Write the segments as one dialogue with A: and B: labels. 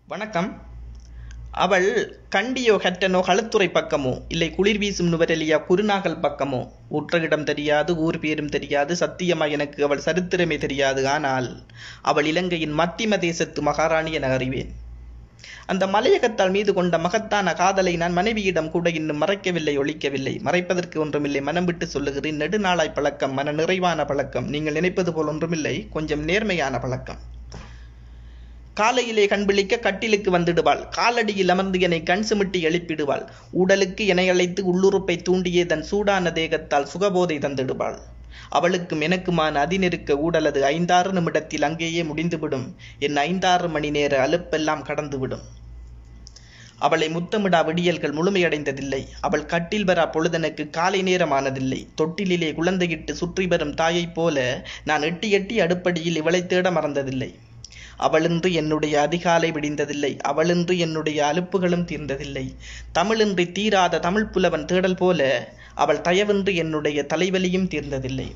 A: வணக்கம் அவள் கண்டியோ கற்றனோ களுத்துறை பக்கமோ இல்லை குளிர் வீசும் நுவரெலியா குருநாகல் பக்கமோ உற்ற இடம் தெரியாது ஊர் பேரும் தெரியாது சத்தியமா எனக்கு அவள் சரித்திரமே தெரியாது ஆனால் அவள் இலங்கையின் மத்திம தேசத்து மகாராணி என அறிவேன் அந்த மலையகத்தால் மீது கொண்ட மகத்தான காதலை நான் மனைவியிடம் கூட இன்னும் மறைக்கவில்லை ஒழிக்கவில்லை மறைப்பதற்கு ஒன்றுமில்லை மனம் விட்டு சொல்லுகிறேன் நெடுநாளாய் பழக்கம் மன நிறைவான பழக்கம் நீங்கள் நினைப்பது போல் ஒன்றுமில்லை கொஞ்சம் நேர்மையான பழக்கம் காலையிலே கண்பிழிக்க கட்டிலுக்கு வந்துடுவாள் காலடியில் அமர்ந்து என்னை கண் சுமிட்டி எழுப்பிடுவாள் உடலுக்கு என்னை அழைத்து உள்ளுறுப்பை தூண்டியே தன் சூடான தேகத்தால் சுகபோதை தந்திடுவாள் அவளுக்கும் எனக்குமான அதிநெருக்க ஊடலது ஐந்தாறு நிமிடத்தில் அங்கேயே முடிந்துவிடும் என் ஐந்தாறு மணி நேர அலுப்பெல்லாம் கடந்துவிடும் அவளை முத்தமிடா விடியல்கள் முழுமையடைந்ததில்லை அவள் கட்டில் வரா பொழுதனுக்கு காலை நேரமானதில்லை தொட்டிலிலே குழந்தையிட்டு சுற்றி வரும் தாயைப் போல நான் எட்டி எட்டி அடுப்படியில் இவளை தேட மறந்ததில்லை அவளின்றி என்னுடைய அதிகாலை விடிந்ததில்லை அவளின்றி என்னுடைய அலுப்புகளும் தீர்ந்ததில்லை தமிழின்றி தீராத தமிழ் புலவன் தேடல் போல அவள் தயவின்றி என்னுடைய தலைவலியும் தீர்ந்ததில்லை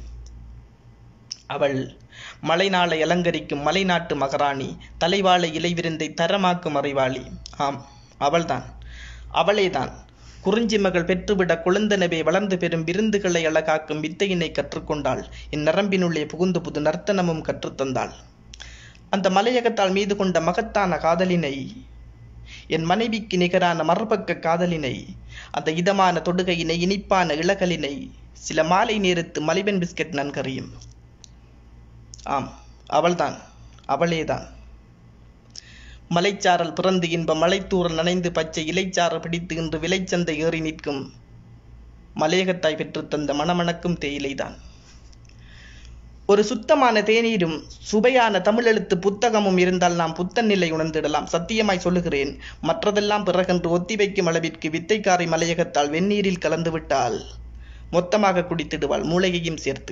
A: அவள் மலைநாளை அலங்கரிக்கும் மலைநாட்டு மகாராணி தலைவாழை இலைவிருந்தை தரமாக்கும் அறிவாளி ஆம் அவள்தான் அவளேதான் குறிஞ்சி மகள் பெற்றுவிட குழந்தனவே வளர்ந்து பெறும் விருந்துகளை அழகாக்கும் வித்தையினை கற்றுக்கொண்டாள் என் நரம்பினுள்ளே புகுந்து புது நர்த்தனமும் கற்றுத்தந்தாள் அந்த மலையகத்தால் மீது கொண்ட மகத்தான காதலினை என் மனைவிக்கு நிகரான மறுபக்க காதலினை அந்த இதமான தொடுகையினை இனிப்பான இளகலினை சில மாலை நேரத்து மலிவன் பிஸ்கட் நன்கறியும் ஆம் அவள்தான் அவளேதான் மலைச்சாரல் பிறந்து இன்ப மலைத்தூரல் நனைந்து பச்சை இலைச்சாறு பிடித்து இன்று விலைச்சந்தை ஏறி நிற்கும் மலையகத்தாய் பெற்றுத்தந்த மணமணக்கும் தேயிலைதான் ஒரு சுத்தமான தேநீரும் சுவையான தமிழெழுத்து புத்தகமும் இருந்தால் நாம் புத்தன் நிலை உணர்ந்திடலாம் சத்தியமாய் சொல்லுகிறேன் மற்றதெல்லாம் பிறகென்று ஒத்தி வைக்கும் அளவிற்கு வித்தைக்காரை மலையகத்தால் வெந்நீரில் கலந்துவிட்டால் மொத்தமாக குடித்திடுவாள் மூளையையும் சேர்த்து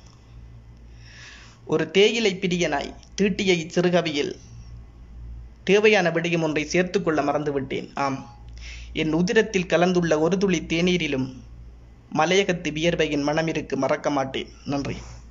A: ஒரு தேயிலை பிரியனாய் தீட்டிய இச்சிறுகவியில் தேவையான விடயம் ஒன்றை சேர்த்துக்கொள்ள மறந்துவிட்டேன் ஆம் என் உதிரத்தில் கலந்துள்ள ஒரு துளி தேநீரிலும் மலையகத்து வியர்வையின் மனமிருக்கு மறக்க மாட்டேன் நன்றி